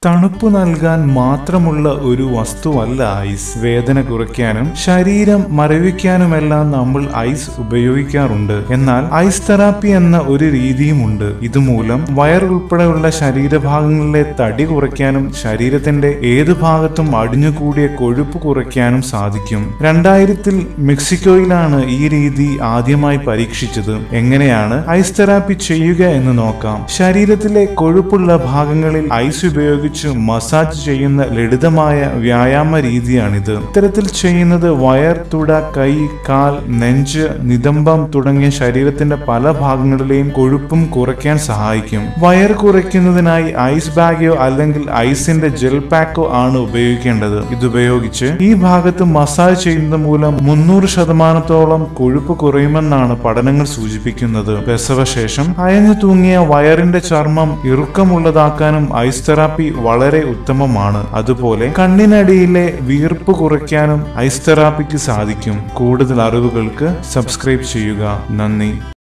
തണുപ്പ് നൽകാൻ മാത്രമുള്ള ഒരു വസ്തുവല്ല ഐസ് വേദന കുറയ്ക്കാനും ശരീരം മരവിക്കാനുമെല്ലാം നമ്മൾ ഐസ് ഉപയോഗിക്കാറുണ്ട് എന്നാൽ ഐസ് തെറാപ്പി എന്ന ഒരു രീതിയുമുണ്ട് ഇതുമൂലം വയർ ഉൾപ്പെടെയുള്ള ശരീരഭാഗങ്ങളിലെ തടി കുറയ്ക്കാനും ശരീരത്തിന്റെ ഏത് ഭാഗത്തും അടിഞ്ഞുകൂടിയ കൊഴുപ്പ് കുറയ്ക്കാനും സാധിക്കും രണ്ടായിരത്തിൽ മെക്സിക്കോയിലാണ് ഈ രീതി ആദ്യമായി പരീക്ഷിച്ചത് എങ്ങനെയാണ് ഐസ് തെറാപ്പി ചെയ്യുക എന്ന് നോക്കാം ശരീരത്തിലെ കൊഴുപ്പുള്ള ഭാഗങ്ങളിൽ ഐസ് ഉപയോഗിച്ച് മസാജ് ചെയ്യുന്ന ലളിതമായ വ്യായാമ രീതിയാണിത് ഇത്തരത്തിൽ ചെയ്യുന്നത് വയർ തുട കൈ കാൽ നെഞ്ച് നിതംബം തുടങ്ങിയ ശരീരത്തിന്റെ പല ഭാഗങ്ങളിലെയും കൊഴുപ്പും കുറയ്ക്കാൻ സഹായിക്കും വയർ കുറയ്ക്കുന്നതിനായി ഐസ് ബാഗോ അല്ലെങ്കിൽ ഐസിന്റെ ജെൽ പാക്കോ ആണ് ഉപയോഗിക്കേണ്ടത് ഇതുപയോഗിച്ച് ഈ ഭാഗത്ത് മസാജ് ചെയ്യുന്നത് മൂലം മുന്നൂറ് ശതമാനത്തോളം കൊഴുപ്പ് കുറയുമെന്നാണ് പഠനങ്ങൾ സൂചിപ്പിക്കുന്നത് പ്രസവശേഷം അയഞ്ഞു തൂങ്ങിയ വയറിന്റെ ചർമ്മം ഇറുക്കമുള്ളതാക്കാനും ഐസ് തെറാപ്പി വളരെ ഉത്തമമാണ് അതുപോലെ കണ്ണിനടിയിലെ വീർപ്പ് കുറയ്ക്കാനും ഐസ് തെറാപ്പിക്ക് സാധിക്കും കൂടുതൽ അറിവുകൾക്ക് സബ്സ്ക്രൈബ് ചെയ്യുക നന്ദി